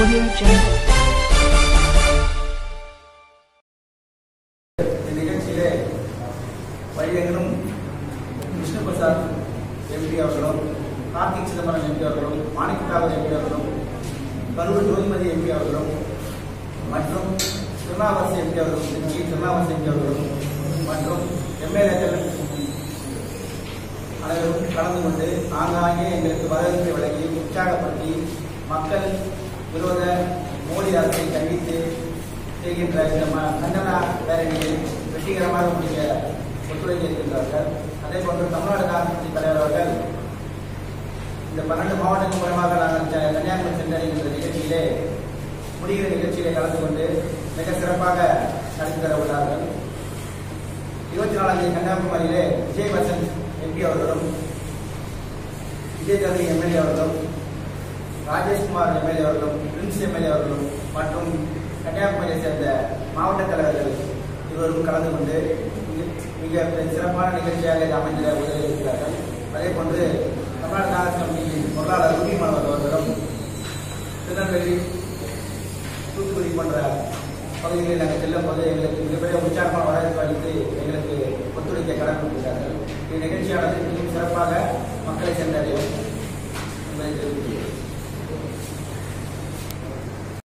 Audio Jungle. இந்த நிகழ்ச்சியிலே வழியெங்கிலும் Vishnu Prasad MP அவர்களும் கார்த்திக் சிதம்பரம் எம்பி அவர்களும் மாணிக்க காவல் எம்பி அவர்களும் கரூர் ஜோதிமதி எம்பி அவர்களும் மற்றும் திருநாவாசி எம்பி அவர்களும் திருச்சி திருநாவாசி எம்பி அவர்களும் மற்றும் எம்எல்ஏக்கள் அனைவரும் கலந்து கொண்டு ஆங்காங்கே எங்களுக்கு வரவேற்பை வழங்கி உற்சாகப்படுத்தி மக்கள் விரோத மோடி அரசை கண்டித்து செய்கின்ற இந்த ம- கண்டன பேரணியை வெற்றிகரமாக முடிக்க ஒத்துழைக்க இருக்கின்றார்கள் அதே போன்று தமிழ்நாடு காங்கிரஸ் கட்சி தலைவர் அவர்கள் இந்த பன்னெண்டு மாவட்டங்கள் மூலமாக நாங்கள் க- கன்னியாகுமரி சென்றடைகின்ற நிகழ்ச்சியிலே முடிகிற நிகழ்ச்சியிலே கலந்து கொண்டு மிக சிறப்பாக நடத்தி தர உள்ளார்கள் இருபத்தி நாலாம் தேதி கன்னியாகுமரியிலே விஜய் வசந்த் எம்பி அவர்களும் விஜய் தரணி எம்எல்ஏ அவர்களும் ராஜேஷ்குமார் எம்எல்ஏ அவர்களும் பிரின்ஸ் எம்எல்ஏ அவர்களும் மற்றும் கன்னியாகுமரியை சேர்ந்த மாவட்ட தலைவர்கள் இருவரும் கலந்து கொண்டு மிக- மிக சிறப்பான நிகழ்ச்சியாக இது அமைந்திட உதவி இருக்கிறார்கள் அதே போன்று தமிழ்நாடு காங்கிரஸ் கமிட்டியின் பொருளாளர் ரூபி மனோகர் அவர்களும் திருநெல்வேலி தூத்துக்குடி போன்ற பகுதிகளில் நாங்கள் செல்லும் போது எங்களுக்கு மிகப்பெரிய உற்சாகமான வரவேற்பு அளித்து எங்களுக்கு ஒத்துழைக்க கடமைப்பட்டிருக்கிறார்கள் இந்த நிகழ்ச்சியானது மிகவும் சிறப்பாக மக்களை சென்றடையும் என்பதை தெரிவித்துள்ளேன்